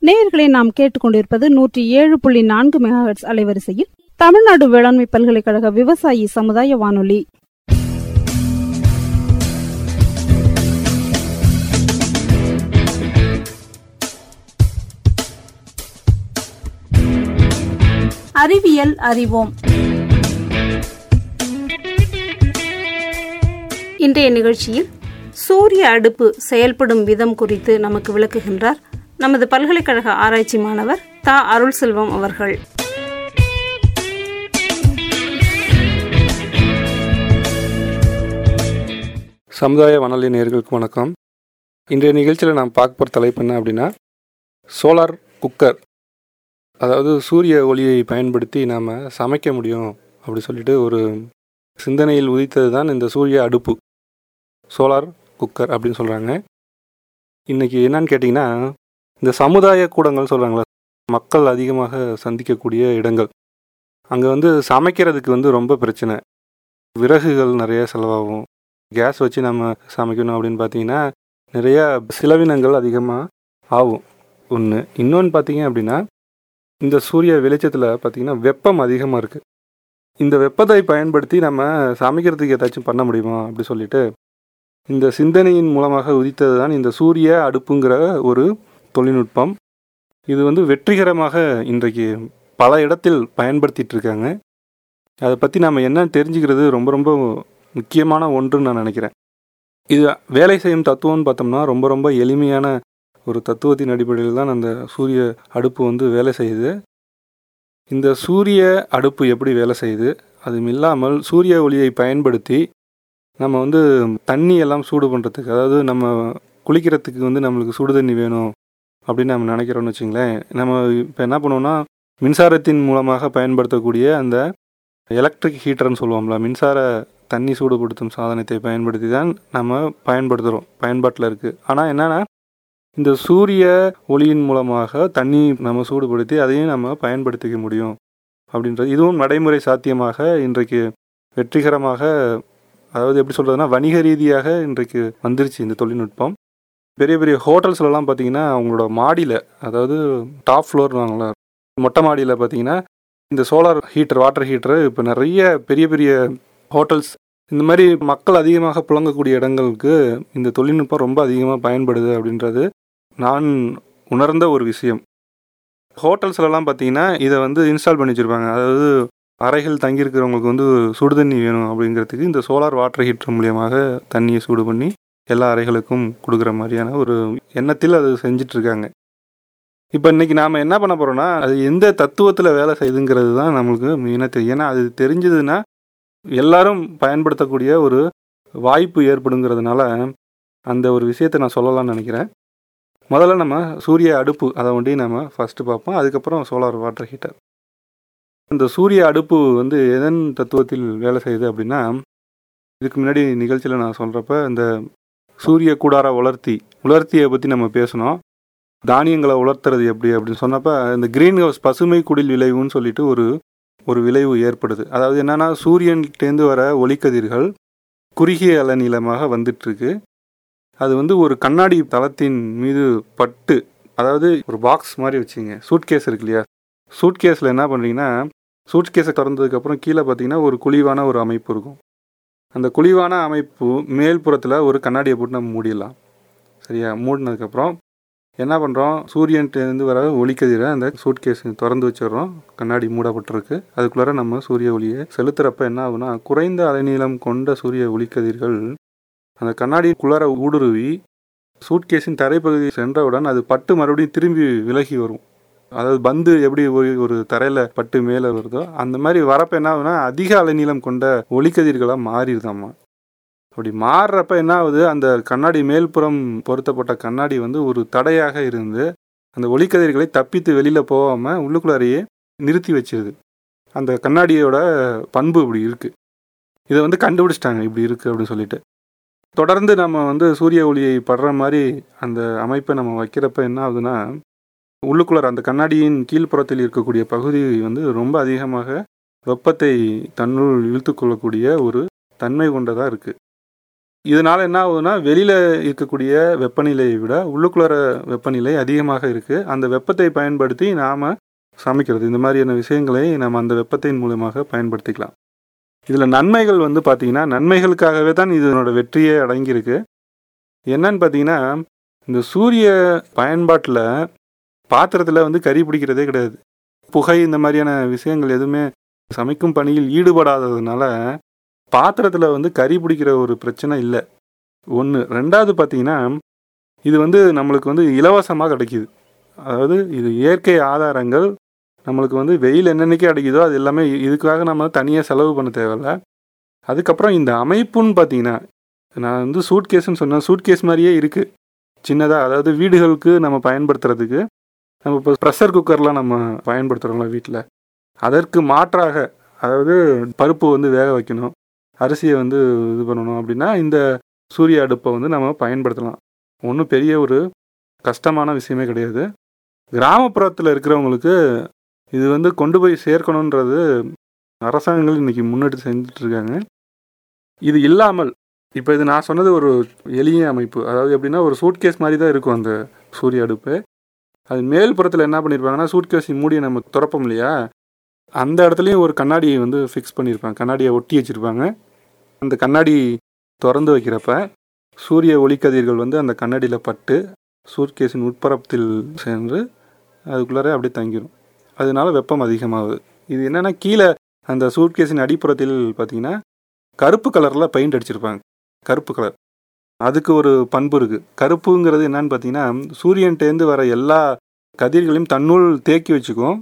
நேயர்களை நாம் கேட்டுக்கொண்டிருப்பது நூற்றி ஏழு புள்ளி நான்கு மெகாஹெட்ஸ் அலைவரிசையில் தமிழ்நாடு வேளாண்மை பல்கலைக்கழக விவசாயி சமுதாய வானொலி அறிவியல் அறிவோம் இன்றைய நிகழ்ச்சியில் சூரிய அடுப்பு செயல்படும் விதம் குறித்து நமக்கு விளக்குகின்றார் நமது பல்கலைக்கழக ஆராய்ச்சி மாணவர் தா அருள் செல்வம் அவர்கள் சமுதாய வானொலி நேர்களுக்கு வணக்கம் இன்றைய நிகழ்ச்சியில் நாம் பார்க்க போகிற தலைப்பு என்ன அப்படின்னா சோலார் குக்கர் அதாவது சூரிய ஒளியை பயன்படுத்தி நாம் சமைக்க முடியும் அப்படி சொல்லிட்டு ஒரு சிந்தனையில் உதித்தது தான் இந்த சூரிய அடுப்பு சோலார் குக்கர் அப்படின்னு சொல்கிறாங்க இன்றைக்கி என்னன்னு கேட்டிங்கன்னா இந்த சமுதாய கூடங்கள் சொல்கிறாங்களே மக்கள் அதிகமாக சந்திக்கக்கூடிய இடங்கள் அங்கே வந்து சமைக்கிறதுக்கு வந்து ரொம்ப பிரச்சனை விறகுகள் நிறைய செலவாகும் கேஸ் வச்சு நம்ம சமைக்கணும் அப்படின்னு பார்த்தீங்கன்னா நிறையா செலவினங்கள் அதிகமாக ஆகும் ஒன்று இன்னொன்று பார்த்தீங்க அப்படின்னா இந்த சூரிய வெளிச்சத்தில் பார்த்தீங்கன்னா வெப்பம் அதிகமாக இருக்குது இந்த வெப்பத்தை பயன்படுத்தி நம்ம சமைக்கிறதுக்கு ஏதாச்சும் பண்ண முடியுமா அப்படி சொல்லிட்டு இந்த சிந்தனையின் மூலமாக உதித்தது தான் இந்த சூரிய அடுப்புங்கிற ஒரு தொழில்நுட்பம் இது வந்து வெற்றிகரமாக இன்றைக்கு பல இடத்தில் பயன்படுத்திட்டு இருக்காங்க அதை பற்றி நம்ம என்ன தெரிஞ்சுக்கிறது ரொம்ப ரொம்ப முக்கியமான ஒன்றுன்னு நான் நினைக்கிறேன் இது வேலை செய்யும் தத்துவம்னு பார்த்தோம்னா ரொம்ப ரொம்ப எளிமையான ஒரு தத்துவத்தின் அடிப்படையில் தான் அந்த சூரிய அடுப்பு வந்து வேலை செய்யுது இந்த சூரிய அடுப்பு எப்படி வேலை செய்யுது அதுவும் இல்லாமல் சூரிய ஒளியை பயன்படுத்தி நம்ம வந்து தண்ணி எல்லாம் சூடு பண்ணுறதுக்கு அதாவது நம்ம குளிக்கிறதுக்கு வந்து நம்மளுக்கு சுடு தண்ணி வேணும் அப்படின்னு நம்ம நினைக்கிறோம்னு வச்சுங்களேன் நம்ம இப்போ என்ன பண்ணுவோம்னா மின்சாரத்தின் மூலமாக பயன்படுத்தக்கூடிய அந்த எலக்ட்ரிக் ஹீட்டர்னு சொல்லுவோம்ல மின்சார தண்ணி சூடுபடுத்தும் சாதனத்தை பயன்படுத்தி தான் நம்ம பயன்படுத்துகிறோம் பயன்பாட்டில் இருக்குது ஆனால் என்னென்னா இந்த சூரிய ஒளியின் மூலமாக தண்ணி நம்ம சூடுபடுத்தி அதையும் நம்ம பயன்படுத்திக்க முடியும் அப்படின்றது இதுவும் நடைமுறை சாத்தியமாக இன்றைக்கு வெற்றிகரமாக அதாவது எப்படி சொல்கிறதுனா வணிக ரீதியாக இன்றைக்கு வந்துருச்சு இந்த தொழில்நுட்பம் பெரிய பெரிய ஹோட்டல்ஸ்லலாம் பார்த்தீங்கன்னா அவங்களோட மாடியில் அதாவது டாப் ஃப்ளோர் வாங்கல மொட்டை மாடியில் பார்த்தீங்கன்னா இந்த சோலார் ஹீட்டர் வாட்டர் ஹீட்டரு இப்போ நிறைய பெரிய பெரிய ஹோட்டல்ஸ் இந்த மாதிரி மக்கள் அதிகமாக புழங்கக்கூடிய இடங்களுக்கு இந்த தொழில்நுட்பம் ரொம்ப அதிகமாக பயன்படுது அப்படின்றது நான் உணர்ந்த ஒரு விஷயம் ஹோட்டல்ஸ்லலாம் பார்த்தீங்கன்னா இதை வந்து இன்ஸ்டால் பண்ணி வச்சுருப்பாங்க அதாவது அறைகள் தங்கியிருக்கிறவங்களுக்கு வந்து சுடு தண்ணி வேணும் அப்படிங்கிறதுக்கு இந்த சோலார் வாட்டர் ஹீட்டர் மூலியமாக தண்ணியை சூடு பண்ணி எல்லா அறைகளுக்கும் கொடுக்குற மாதிரியான ஒரு எண்ணத்தில் அது செஞ்சிட்ருக்காங்க இப்போ இன்றைக்கி நாம் என்ன பண்ண போகிறோம்னா அது எந்த தத்துவத்தில் வேலை செய்யுதுங்கிறது தான் நம்மளுக்கு மெயினாக தெரியும் ஏன்னா அது தெரிஞ்சதுன்னா எல்லாரும் பயன்படுத்தக்கூடிய ஒரு வாய்ப்பு ஏற்படுங்கிறதுனால அந்த ஒரு விஷயத்தை நான் சொல்லலாம்னு நினைக்கிறேன் முதல்ல நம்ம சூரிய அடுப்பு அதை ஒண்டி நம்ம ஃபஸ்ட்டு பார்ப்போம் அதுக்கப்புறம் சோலார் வாட்டர் ஹீட்டர் இந்த சூரிய அடுப்பு வந்து எதன் தத்துவத்தில் வேலை செய்யுது அப்படின்னா இதுக்கு முன்னாடி நிகழ்ச்சியில் நான் சொல்கிறப்ப இந்த சூரிய கூடார உலர்த்தி உலர்த்தியை பற்றி நம்ம பேசணும் தானியங்களை உலர்த்துறது எப்படி அப்படின்னு சொன்னப்ப இந்த கிரீன் ஹவுஸ் பசுமை குடில் விளைவுன்னு சொல்லிட்டு ஒரு ஒரு விளைவு ஏற்படுது அதாவது என்னன்னா சூரியன்கிட்டேருந்து வர ஒளிக்கதிர்கள் குறுகிய அலநீளமாக வந்துட்டுருக்கு அது வந்து ஒரு கண்ணாடி தளத்தின் மீது பட்டு அதாவது ஒரு பாக்ஸ் மாதிரி வச்சுங்க சூட்கேஸ் இருக்கு இல்லையா சூட்கேஸில் என்ன பண்ணுறீங்கன்னா சூட்கேஸை திறந்ததுக்கப்புறம் கீழே பார்த்தீங்கன்னா ஒரு குழிவான ஒரு அமைப்பு இருக்கும் அந்த குழிவான அமைப்பு மேல்புறத்தில் ஒரு கண்ணாடியை போட்டு நம்ம மூடிடலாம் சரியா மூடினதுக்கப்புறம் என்ன பண்ணுறோம் சூரியன்ட்டேருந்து வர ஒளிக்கதிரை அந்த சூட்கேஸ் திறந்து வச்சிடுறோம் கண்ணாடி மூடப்பட்டிருக்கு அதுக்குள்ளார நம்ம சூரிய ஒளியை செலுத்துறப்ப என்ன ஆகுனா குறைந்த அலைநீளம் கொண்ட சூரிய ஒளிக்கதிர்கள் அந்த கண்ணாடிக்குள்ளார ஊடுருவி சூட்கேஸின் தரைப்பகுதி சென்றவுடன் அது பட்டு மறுபடியும் திரும்பி விலகி வரும் அதாவது பந்து எப்படி ஒரு ஒரு தரையில் பட்டு மேலே வருதோ அந்த மாதிரி வரப்ப என்ன ஆகுதுன்னா அதிக அலைநீளம் கொண்ட ஒளிக்கதிர்களாக மாறிடுதாம்மா அப்படி மாறுறப்ப என்ன ஆகுது அந்த கண்ணாடி மேல்புறம் பொருத்தப்பட்ட கண்ணாடி வந்து ஒரு தடையாக இருந்து அந்த ஒளிக்கதிர்களை தப்பித்து வெளியில் போகாமல் உள்ளுக்குள்ளாரையே நிறுத்தி வச்சிருது அந்த கண்ணாடியோட பண்பு இப்படி இருக்குது இதை வந்து கண்டுபிடிச்சிட்டாங்க இப்படி இருக்குது அப்படின்னு சொல்லிட்டு தொடர்ந்து நம்ம வந்து சூரிய ஒளியை படுற மாதிரி அந்த அமைப்பை நம்ம வைக்கிறப்ப என்ன ஆகுதுன்னா உள்ளுக்குள்ளார அந்த கண்ணாடியின் கீழ்ப்புறத்தில் இருக்கக்கூடிய பகுதி வந்து ரொம்ப அதிகமாக வெப்பத்தை தன்னுள் இழுத்துக்கொள்ளக்கூடிய ஒரு தன்மை கொண்டதாக இருக்குது இதனால் என்ன ஆகுதுன்னா வெளியில் இருக்கக்கூடிய வெப்பநிலையை விட உள்ளுக்குள்ளார வெப்பநிலை அதிகமாக இருக்குது அந்த வெப்பத்தை பயன்படுத்தி நாம் சமைக்கிறது இந்த மாதிரியான விஷயங்களை நம்ம அந்த வெப்பத்தின் மூலமாக பயன்படுத்திக்கலாம் இதில் நன்மைகள் வந்து பார்த்திங்கன்னா நன்மைகளுக்காகவே தான் இதனோட வெற்றியே அடங்கியிருக்கு என்னன்னு பார்த்தீங்கன்னா இந்த சூரிய பயன்பாட்டில் பாத்திரத்தில் வந்து கறி பிடிக்கிறதே கிடையாது புகை இந்த மாதிரியான விஷயங்கள் எதுவுமே சமைக்கும் பணியில் ஈடுபடாததுனால பாத்திரத்தில் வந்து கறி பிடிக்கிற ஒரு பிரச்சனை இல்லை ஒன்று ரெண்டாவது பார்த்தீங்கன்னா இது வந்து நம்மளுக்கு வந்து இலவசமாக கிடைக்கிது அதாவது இது இயற்கை ஆதாரங்கள் நம்மளுக்கு வந்து வெயில் என்னென்னைக்கு அடிக்குதோ அது எல்லாமே இதுக்காக நம்ம தனியாக செலவு பண்ண தேவையில்ல அதுக்கப்புறம் இந்த அமைப்புன்னு பார்த்தீங்கன்னா நான் வந்து சூட் கேஸ்ன்னு சொன்னேன் சூட் கேஸ் மாதிரியே இருக்குது சின்னதாக அதாவது வீடுகளுக்கு நம்ம பயன்படுத்துறதுக்கு நம்ம இப்போ ப்ரெஷர் குக்கர்லாம் நம்ம பயன்படுத்துகிறோம்ல வீட்டில் அதற்கு மாற்றாக அதாவது பருப்பு வந்து வேக வைக்கணும் அரிசியை வந்து இது பண்ணணும் அப்படின்னா இந்த சூரிய அடுப்பை வந்து நம்ம பயன்படுத்தலாம் ஒன்றும் பெரிய ஒரு கஷ்டமான விஷயமே கிடையாது கிராமப்புறத்தில் இருக்கிறவங்களுக்கு இது வந்து கொண்டு போய் சேர்க்கணுன்றது அரசாங்கங்கள் இன்றைக்கி முன்னெடுத்து செஞ்சுட்டு இருக்காங்க இது இல்லாமல் இப்போ இது நான் சொன்னது ஒரு எளிய அமைப்பு அதாவது எப்படின்னா ஒரு சூட்கேஸ் மாதிரி தான் இருக்கும் அந்த சூரிய அடுப்பு அது மேல் புறத்தில் என்ன பண்ணியிருப்பாங்கன்னா சூட்கேஸ் மூடியை நம்ம திறப்போம் இல்லையா அந்த இடத்துலையும் ஒரு கண்ணாடியை வந்து ஃபிக்ஸ் பண்ணியிருப்பாங்க கண்ணாடியை ஒட்டி வச்சுருப்பாங்க அந்த கண்ணாடி திறந்து வைக்கிறப்ப சூரிய ஒளிக்கதிர்கள் வந்து அந்த கண்ணாடியில் பட்டு சூட்கேஸின் உட்புறத்தில் சென்று அதுக்குள்ளாரே அப்படியே தங்கிடும் அதனால வெப்பம் அதிகமாகுது இது என்னென்னா கீழே அந்த சூட்கேஸின் அடிப்புறத்தில் பார்த்தீங்கன்னா கருப்பு கலரில் பெயிண்ட் அடிச்சிருப்பாங்க கருப்பு கலர் அதுக்கு ஒரு பண்பு இருக்குது கருப்புங்கிறது என்னன்னு பார்த்தீங்கன்னா சூரியன்டேந்து வர எல்லா கதிர்களையும் தன்னுள் தேக்கி வச்சுக்கும்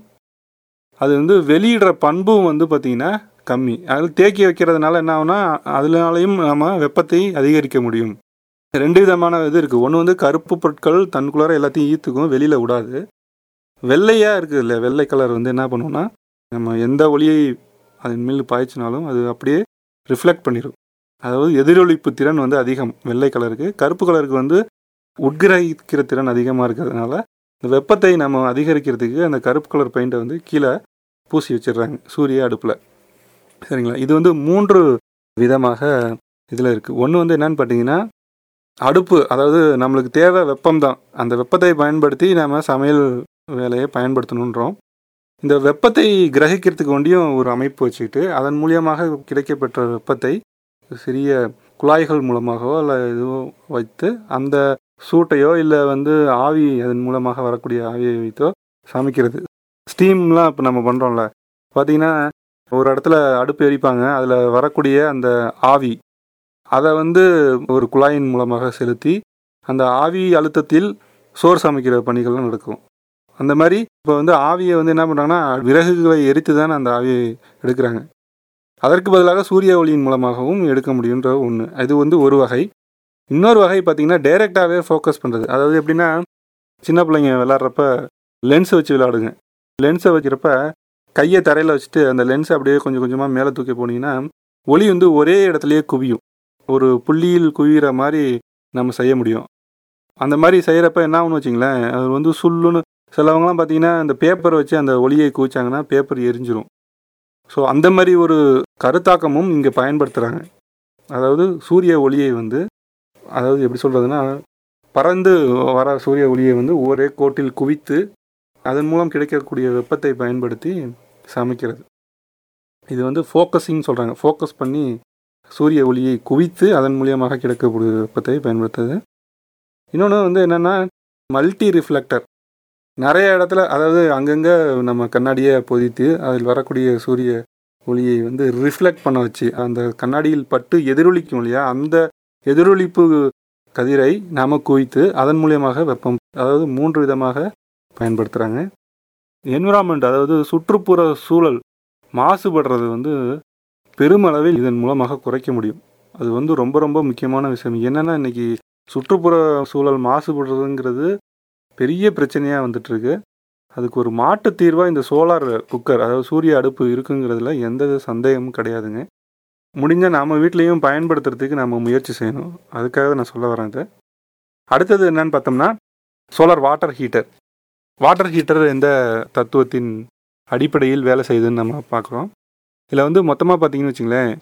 அது வந்து வெளியிடுற பண்பும் வந்து பார்த்திங்கன்னா கம்மி அது தேக்கி வைக்கிறதுனால என்ன ஆகுனா அதனாலையும் நம்ம வெப்பத்தை அதிகரிக்க முடியும் ரெண்டு விதமான இது இருக்குது ஒன்று வந்து கருப்பு பொருட்கள் தனக்குள்ளார எல்லாத்தையும் ஈர்த்துக்கும் வெளியில் விடாது வெள்ளையாக இருக்குது இல்லை வெள்ளை கலர் வந்து என்ன பண்ணுவோம்னா நம்ம எந்த ஒளியை அதன் மேல் பாய்ச்சினாலும் அது அப்படியே ரிஃப்ளெக்ட் பண்ணிடும் அதாவது எதிரொலிப்பு திறன் வந்து அதிகம் வெள்ளை கலருக்கு கருப்பு கலருக்கு வந்து உட்கிரகிக்கிற திறன் அதிகமாக இருக்கிறதுனால இந்த வெப்பத்தை நம்ம அதிகரிக்கிறதுக்கு அந்த கருப்பு கலர் பெயிண்டை வந்து கீழே பூசி வச்சிடுறாங்க சூரிய அடுப்பில் சரிங்களா இது வந்து மூன்று விதமாக இதில் இருக்குது ஒன்று வந்து என்னன்னு பார்த்தீங்கன்னா அடுப்பு அதாவது நம்மளுக்கு தேவை வெப்பம் தான் அந்த வெப்பத்தை பயன்படுத்தி நம்ம சமையல் வேலையை பயன்படுத்தணுன்றோம் இந்த வெப்பத்தை கிரகிக்கிறதுக்கு வேண்டியும் ஒரு அமைப்பு வச்சுக்கிட்டு அதன் மூலியமாக கிடைக்கப்பெற்ற வெப்பத்தை சிறிய குழாய்கள் மூலமாகவோ இல்லை இதுவோ வைத்து அந்த சூட்டையோ இல்லை வந்து ஆவி அதன் மூலமாக வரக்கூடிய ஆவியை வைத்தோ சமைக்கிறது ஸ்டீம்லாம் இப்போ நம்ம பண்ணுறோம்ல பார்த்தீங்கன்னா ஒரு இடத்துல அடுப்பு எரிப்பாங்க அதில் வரக்கூடிய அந்த ஆவி அதை வந்து ஒரு குழாயின் மூலமாக செலுத்தி அந்த ஆவி அழுத்தத்தில் சோறு சமைக்கிற பணிகள்லாம் நடக்கும் அந்த மாதிரி இப்போ வந்து ஆவியை வந்து என்ன பண்ணுறாங்கன்னா விறகுகளை எரித்து தான் அந்த ஆவியை எடுக்கிறாங்க அதற்கு பதிலாக சூரிய ஒளியின் மூலமாகவும் எடுக்க முடியுன்ற ஒன்று இது வந்து ஒரு வகை இன்னொரு வகை பார்த்திங்கன்னா டைரெக்டாகவே ஃபோக்கஸ் பண்ணுறது அதாவது எப்படின்னா சின்ன பிள்ளைங்க விளாட்றப்ப லென்ஸை வச்சு விளாடுங்க லென்ஸை வைக்கிறப்ப கையை தரையில் வச்சுட்டு அந்த லென்ஸை அப்படியே கொஞ்சம் கொஞ்சமாக மேலே தூக்கி போனீங்கன்னா ஒளி வந்து ஒரே இடத்துலையே குவியும் ஒரு புள்ளியில் குவிகிற மாதிரி நம்ம செய்ய முடியும் அந்த மாதிரி செய்கிறப்ப என்ன ஆகும்னு வச்சிங்களேன் அது வந்து சுல்லுன்னு சிலவங்களாம் பார்த்தீங்கன்னா அந்த பேப்பரை வச்சு அந்த ஒளியை குவிச்சாங்கன்னா பேப்பர் எரிஞ்சிரும் ஸோ அந்த மாதிரி ஒரு கருத்தாக்கமும் இங்கே பயன்படுத்துகிறாங்க அதாவது சூரிய ஒளியை வந்து அதாவது எப்படி சொல்கிறதுனா பறந்து வர சூரிய ஒளியை வந்து ஒரே கோட்டில் குவித்து அதன் மூலம் கிடைக்கக்கூடிய வெப்பத்தை பயன்படுத்தி சமைக்கிறது இது வந்து ஃபோக்கஸிங் சொல்கிறாங்க ஃபோக்கஸ் பண்ணி சூரிய ஒளியை குவித்து அதன் மூலியமாக கிடைக்கக்கூடிய வெப்பத்தை பயன்படுத்துது இன்னொன்று வந்து என்னென்னா மல்டி ரிஃப்ளெக்டர் நிறைய இடத்துல அதாவது அங்கங்கே நம்ம கண்ணாடியை பொதித்து அதில் வரக்கூடிய சூரிய ஒளியை வந்து ரிஃப்ளெக்ட் பண்ண வச்சு அந்த கண்ணாடியில் பட்டு எதிரொலிக்கும் இல்லையா அந்த எதிரொலிப்பு கதிரை நாம் குவித்து அதன் மூலியமாக வெப்பம் அதாவது மூன்று விதமாக பயன்படுத்துகிறாங்க என்விரான்மெண்ட் அதாவது சுற்றுப்புற சூழல் மாசுபடுறது வந்து பெருமளவில் இதன் மூலமாக குறைக்க முடியும் அது வந்து ரொம்ப ரொம்ப முக்கியமான விஷயம் என்னென்னா இன்றைக்கி சுற்றுப்புற சூழல் மாசுபடுறதுங்கிறது பெரிய பிரச்சனையாக வந்துட்டுருக்கு அதுக்கு ஒரு மாட்டு தீர்வாக இந்த சோலார் குக்கர் அதாவது சூரிய அடுப்பு இருக்குங்கிறதுல எந்த சந்தேகமும் கிடையாதுங்க முடிஞ்சால் நம்ம வீட்லேயும் பயன்படுத்துறதுக்கு நம்ம முயற்சி செய்யணும் அதுக்காக நான் சொல்ல வரேன் இது அடுத்தது என்னன்னு பார்த்தோம்னா solar water heater water heater எந்த தத்துவத்தின் அடிப்படையில் வேலை செய்யுதுன்னு நம்ம பார்க்குறோம் இதில் வந்து மொத்தமாக பார்த்தீங்கன்னு வச்சுங்களேன்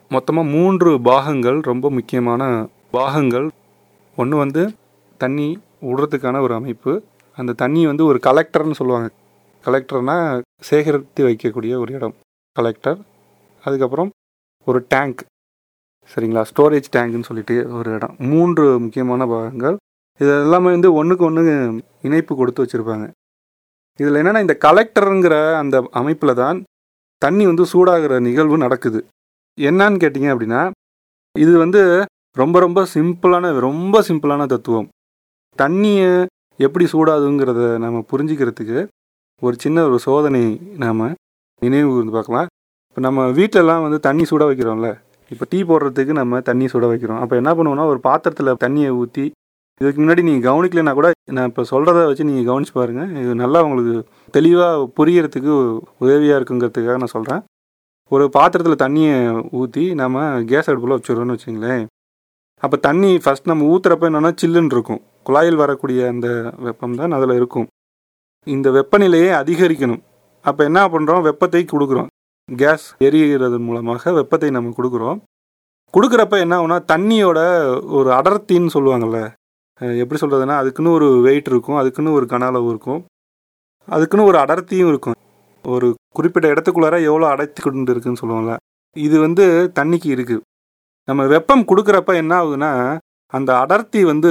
மொத்தமாக மூன்று பாகங்கள் ரொம்ப முக்கியமான பாகங்கள் ஒன்று வந்து தண்ணி விடுறதுக்கான ஒரு அமைப்பு அந்த தண்ணி வந்து ஒரு கலெக்டர்னு சொல்லுவாங்க கலெக்டர்னா சேகரித்து வைக்கக்கூடிய ஒரு இடம் கலெக்டர் அதுக்கப்புறம் ஒரு டேங்க் சரிங்களா ஸ்டோரேஜ் டேங்க்னு சொல்லிட்டு ஒரு இடம் மூன்று முக்கியமான பாகங்கள் இது எல்லாமே வந்து ஒன்றுக்கு ஒன்று இணைப்பு கொடுத்து வச்சுருப்பாங்க இதில் என்னென்னா இந்த கலெக்டருங்கிற அந்த அமைப்பில் தான் தண்ணி வந்து சூடாகிற நிகழ்வு நடக்குது என்னன்னு கேட்டிங்க அப்படின்னா இது வந்து ரொம்ப ரொம்ப சிம்பிளான ரொம்ப சிம்பிளான தத்துவம் தண்ணியை எப்படி சூடாதுங்கிறத நம்ம புரிஞ்சுக்கிறதுக்கு ஒரு சின்ன ஒரு சோதனை நாம் நினைவு கூர்ந்து பார்க்கலாம் இப்போ நம்ம வீட்டிலலாம் வந்து தண்ணி சுட வைக்கிறோம்ல இப்போ டீ போடுறதுக்கு நம்ம தண்ணி சுட வைக்கிறோம் அப்போ என்ன பண்ணுவோம்னா ஒரு பாத்திரத்தில் தண்ணியை ஊற்றி இதுக்கு முன்னாடி நீங்கள் கவனிக்கலைன்னா கூட நான் இப்போ சொல்கிறத வச்சு நீங்கள் கவனிச்சு பாருங்கள் இது நல்லா உங்களுக்கு தெளிவாக புரியறதுக்கு உதவியாக இருக்குங்கிறதுக்காக நான் சொல்கிறேன் ஒரு பாத்திரத்தில் தண்ணியை ஊற்றி நம்ம கேஸ் அடுப்பில் வச்சுருவோம்னு வச்சுங்களேன் அப்போ தண்ணி ஃபஸ்ட் நம்ம ஊற்றுறப்ப என்னென்னா சில்லுன்னு இருக்கும் குழாயில் வரக்கூடிய அந்த வெப்பம் தான் அதில் இருக்கும் இந்த வெப்பநிலையை அதிகரிக்கணும் அப்போ என்ன பண்ணுறோம் வெப்பத்தை கொடுக்குறோம் கேஸ் எரிகிறது மூலமாக வெப்பத்தை நம்ம கொடுக்குறோம் கொடுக்குறப்ப என்ன ஆகுனா தண்ணியோட ஒரு அடர்த்தின்னு சொல்லுவாங்கள்ல அஹ் எப்படி சொல்கிறதுனா அதுக்குன்னு ஒரு வெயிட் இருக்கும் அதுக்குன்னு ஒரு கன அளவு இருக்கும் அதுக்குன்னு ஒரு அடர்த்தியும் இருக்கும் ஒரு குறிப்பிட்ட இடத்துக்குள்ளார எவ்வளோ அடர்த்தி கொண்டு இருக்குன்னு சொல்லுவாங்கள்ல இது வந்து தண்ணிக்கு இருக்குது நம்ம வெப்பம் கொடுக்குறப்ப என்ன ஆகுதுன்னா அந்த அடர்த்தி வந்து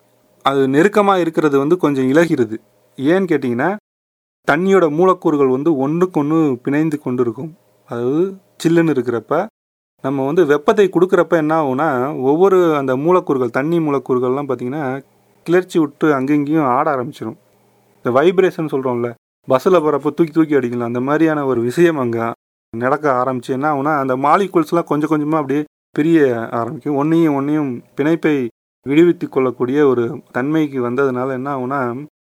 அது நெருக்கமாக இருக்கிறது வந்து கொஞ்சம் இலகிறது ஏன்னு கேட்டிங்கன்னா தண்ணியோட மூலக்கூறுகள் வந்து ஒன்றுக்கு ஒன்று பிணைந்து கொண்டு இருக்கும் அதாவது சில்லுன்னு இருக்கிறப்ப நம்ம வந்து வெப்பத்தை கொடுக்குறப்ப என்ன ஆகும்னா ஒவ்வொரு அந்த மூலக்கூறுகள் தண்ணி மூலக்கூறுகள்லாம் பார்த்திங்கன்னா கிளர்ச்சி விட்டு அங்கங்கேயும் ஆட ஆரம்பிச்சிடும் இந்த வைப்ரேஷன் சொல்கிறோம்ல பஸ்ஸில் போகிறப்ப தூக்கி தூக்கி அடிக்கலாம் அந்த மாதிரியான ஒரு விஷயம் அங்கே நடக்க ஆரம்பிச்சு என்ன ஆகுனா அந்த மாலிகூல்ஸ்லாம் கொஞ்சம் கொஞ்சமாக அப்படியே பிரிய ஆரம்பிக்கும் ஒன்றையும் ஒன்றையும் பிணைப்பை விடுவித்து கொள்ளக்கூடிய ஒரு தன்மைக்கு வந்ததுனால என்ன ஆகுனா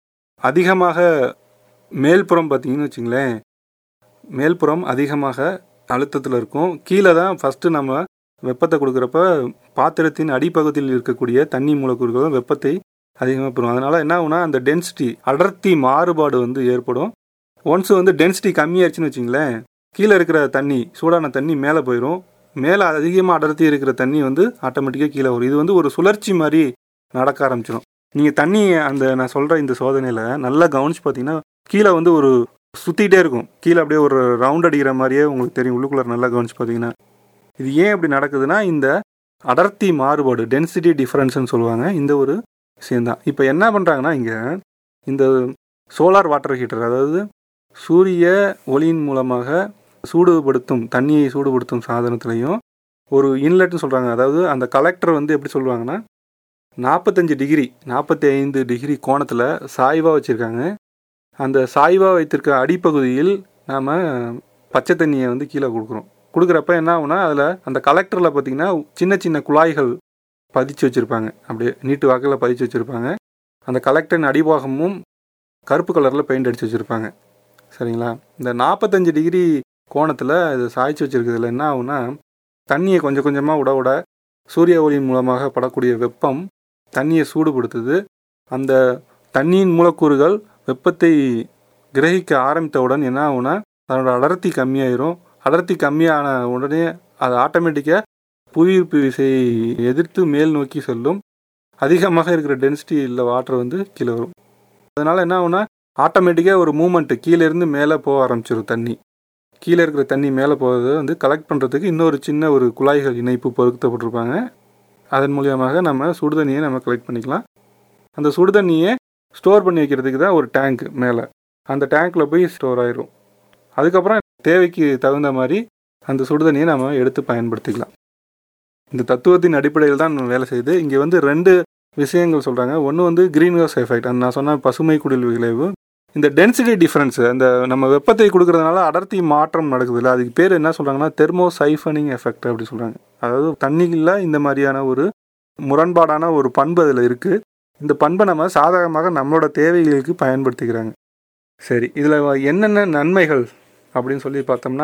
அதிகமாக மேல்புறம் பார்த்தீங்கன்னு வச்சுங்களேன் மேல்புறம் அதிகமாக அழுத்தத்தில் இருக்கும் கீழே தான் ஃபஸ்ட்டு நம்ம வெப்பத்தை கொடுக்குறப்ப பாத்திரத்தின் அடிப்பகுதியில் இருக்கக்கூடிய தண்ணி மூலக்கூறுகள் வெப்பத்தை அதிகமாக பெறும் அதனால் என்ன ஆகுனா அந்த டென்சிட்டி அடர்த்தி மாறுபாடு வந்து ஏற்படும் ஒன்ஸ் வந்து டென்சிட்டி கம்மியாயிருச்சுன்னு வச்சுங்களேன் கீழே இருக்கிற தண்ணி சூடான தண்ணி மேலே போயிடும் மேலே அதிகமாக அடர்த்தி இருக்கிற தண்ணி வந்து ஆட்டோமேட்டிக்காக கீழே வரும் இது வந்து ஒரு சுழற்சி மாதிரி நடக்க ஆரம்பிச்சிடும் நீங்கள் தண்ணி அந்த நான் சொல்கிற இந்த சோதனையில் நல்லா கவனிச்சு பார்த்தீங்கன்னா கீழே வந்து ஒரு சுற்றிக்கிட்டே இருக்கும் கீழே அப்படியே ஒரு ரவுண்ட் அடிக்கிற மாதிரியே உங்களுக்கு தெரியும் உள்ளுக்குள்ளே நல்லா கவனிச்சு பார்த்தீங்கன்னா இது ஏன் இப்படி நடக்குதுன்னா இந்த அடர்த்தி மாறுபாடு டென்சிட்டி டிஃப்ரென்ஸ்னு சொல்லுவாங்க இந்த ஒரு விஷயந்தான் இப்போ என்ன பண்ணுறாங்கன்னா இங்கே இந்த சோலார் வாட்டர் ஹீட்டர் அதாவது சூரிய ஒளியின் மூலமாக சூடுபடுத்தும் தண்ணியை சூடுபடுத்தும் சாதனத்துலையும் ஒரு இன்லெட்னு சொல்கிறாங்க அதாவது அந்த கலெக்டர் வந்து எப்படி சொல்லுவாங்கன்னா நாற்பத்தஞ்சு டிகிரி நாற்பத்தி ஐந்து டிகிரி கோணத்தில் சாய்வாக வச்சுருக்காங்க அந்த சாய்வாக வைத்திருக்க அடிப்பகுதியில் நாம் பச்சை தண்ணியை வந்து கீழே கொடுக்குறோம் கொடுக்குறப்ப என்ன ஆகுனா அதில் அந்த கலெக்டரில் பார்த்திங்கன்னா சின்ன சின்ன குழாய்கள் பதிச்சு வச்சுருப்பாங்க அப்படியே நீட்டு வாக்கில் பதிச்சு வச்சுருப்பாங்க அந்த கலெக்டரின் அடிபாகமும் கருப்பு கலரில் பெயிண்ட் அடித்து வச்சுருப்பாங்க சரிங்களா இந்த நாற்பத்தஞ்சு டிகிரி கோணத்தில் இது சாய்ச்சி வச்சுருக்கிறதுல என்ன ஆகுனா தண்ணியை கொஞ்சம் கொஞ்சமாக விட விட சூரிய ஒளியின் மூலமாக படக்கூடிய வெப்பம் தண்ணியை சூடுபடுத்துது அந்த தண்ணியின் மூலக்கூறுகள் வெப்பத்தை கிரகிக்க ஆரம்பித்தவுடன் என்ன ஆகுனா அதனோட அடர்த்தி கம்மியாயிரும் அடர்த்தி கம்மியான உடனே அது ஆட்டோமேட்டிக்காக புவியீர்ப்பு விசையை எதிர்த்து மேல் நோக்கி செல்லும் அதிகமாக இருக்கிற டென்சிட்டி இல்லை வாட்டர் வந்து கீழே வரும் அதனால் என்ன ஆகுனா ஆட்டோமேட்டிக்காக ஒரு மூமெண்ட்டு கீழேருந்து மேலே போக ஆரம்பிச்சிடும் தண்ணி கீழே இருக்கிற தண்ணி மேலே போகிறத வந்து கலெக்ட் பண்ணுறதுக்கு இன்னொரு சின்ன ஒரு குழாய்கள் இணைப்பு பொருத்தப்பட்டிருப்பாங்க அதன் மூலியமாக நம்ம சுடுதண்ணியை நம்ம கலெக்ட் பண்ணிக்கலாம் அந்த சுடுதண்ணியை ஸ்டோர் பண்ணி வைக்கிறதுக்கு தான் ஒரு டேங்க் மேலே அந்த டேங்க்கில் போய் ஸ்டோர் ஆயிரும் அதுக்கப்புறம் தேவைக்கு தகுந்த மாதிரி அந்த சுடுதண்ணியை நம்ம எடுத்து பயன்படுத்திக்கலாம் இந்த தத்துவத்தின் அடிப்படையில் தான் வேலை செய்யுது இங்கே வந்து ரெண்டு விஷயங்கள் சொல்கிறாங்க ஒன்று வந்து க்ரீன் ஹவுஸ் எஃபெக்ட் அந்த நான் சொன்ன பசுமை குடில் விளைவு இந்த டென்சிட்டி டிஃப்ரென்ஸ் அந்த நம்ம வெப்பத்தை கொடுக்கறதுனால அடர்த்தி மாற்றம் நடக்குதுல்ல அதுக்கு பேர் என்ன சொல்கிறாங்கன்னா தெர்மோ சைஃபனிங் எஃபெக்ட் அப்படி சொல்கிறாங்க அதாவது தண்ணியில் இந்த மாதிரியான ஒரு முரண்பாடான ஒரு பண்பு அதில் இருக்குது இந்த பண்பை நம்ம சாதகமாக நம்மளோட தேவைகளுக்கு பயன்படுத்திக்கிறாங்க சரி இதில் என்னென்ன நன்மைகள் அப்படின்னு சொல்லி பார்த்தோம்னா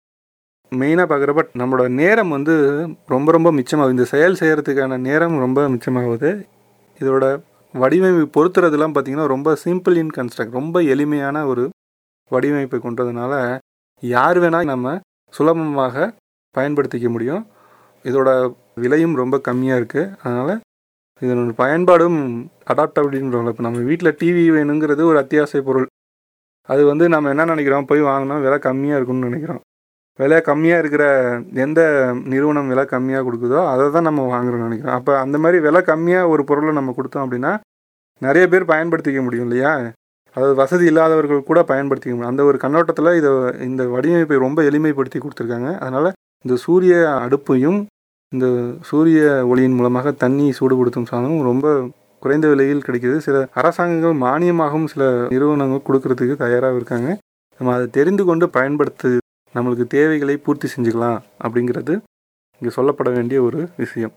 மெயினாக பார்க்குறப்ப நம்மளோட நேரம் வந்து ரொம்ப ரொம்ப மிச்சமாகுது இந்த செயல் செய்கிறதுக்கான நேரம் ரொம்ப மிச்சமாகுது இதோட வடிவமைப்பு பொறுத்துறதுலாம் பார்த்திங்கன்னா ரொம்ப சிம்பிள் இன் கன்ஸ்ட்ரக்ட் ரொம்ப எளிமையான ஒரு வடிவமைப்பை கொண்டதுனால யார் வேணால் நம்ம சுலபமாக பயன்படுத்திக்க முடியும் இதோட விலையும் ரொம்ப கம்மியாக இருக்குது அதனால் இதனோட பயன்பாடும் அடாப்டபிலிட்டின்னு இப்போ நம்ம வீட்டில் டிவி வேணுங்கிறது ஒரு அத்தியாவசிய பொருள் அது வந்து நம்ம என்ன நினைக்கிறோம் போய் வாங்கினா விலை கம்மியாக இருக்கும்னு நினைக்கிறோம் விலை கம்மியாக இருக்கிற எந்த நிறுவனம் விலை கம்மியாக கொடுக்குதோ அதை தான் நம்ம வாங்குறோம்னு நினைக்கிறோம் அப்போ அந்த மாதிரி விலை கம்மியாக ஒரு பொருளை நம்ம கொடுத்தோம் அப்படின்னா நிறைய பேர் பயன்படுத்திக்க முடியும் இல்லையா அதாவது வசதி இல்லாதவர்கள் கூட பயன்படுத்திக்க முடியும் அந்த ஒரு கண்ணோட்டத்தில் இதை இந்த வடிவமைப்பை ரொம்ப எளிமைப்படுத்தி கொடுத்துருக்காங்க அதனால் இந்த சூரிய அடுப்பையும் இந்த சூரிய ஒளியின் மூலமாக தண்ணி சூடுபடுத்தும் சாதனம் ரொம்ப குறைந்த விலையில் கிடைக்குது சில அரசாங்கங்கள் மானியமாகவும் சில நிறுவனங்கள் கொடுக்கறதுக்கு தயாராக இருக்காங்க நம்ம அதை தெரிந்து கொண்டு பயன்படுத்து நம்மளுக்கு தேவைகளை பூர்த்தி செஞ்சுக்கலாம் அப்படிங்கிறது இங்கே சொல்லப்பட வேண்டிய ஒரு விஷயம்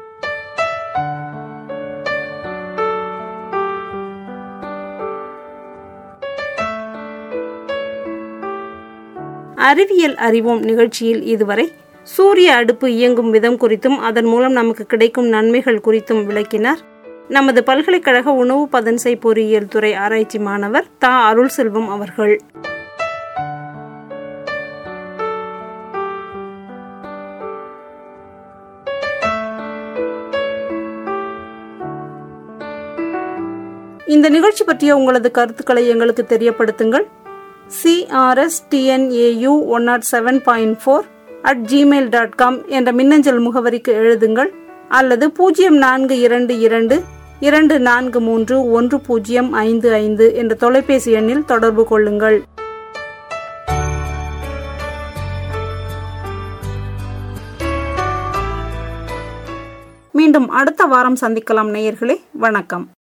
அறிவியல் அறிவோம் நிகழ்ச்சியில் இதுவரை சூரிய அடுப்பு இயங்கும் விதம் குறித்தும் அதன் மூலம் நமக்கு கிடைக்கும் நன்மைகள் குறித்தும் விளக்கினார் நமது பல்கலைக்கழக உணவு பதன்சை பொறியியல் துறை ஆராய்ச்சி மாணவர் தா அருள் செல்வம் அவர்கள் இந்த நிகழ்ச்சி பற்றிய உங்களது கருத்துக்களை எங்களுக்கு தெரியப்படுத்துங்கள் CRS TNAU one nought seven point four at Gmail dot com என்ற மின்னஞ்சல் முகவரிக்கு எழுதுங்கள் அல்லது பூஜ்ஜியம் நான்கு இரண்டு இரண்டு இரண்டு நான்கு மூன்று ஒன்று பூஜ்ஜியம் ஐந்து ஐந்து என்ற தொலைபேசி எண்ணில் தொடர்பு கொள்ளுங்கள் மீண்டும் அடுத்த வாரம் சந்திக்கலாம் நேயர்களே வணக்கம்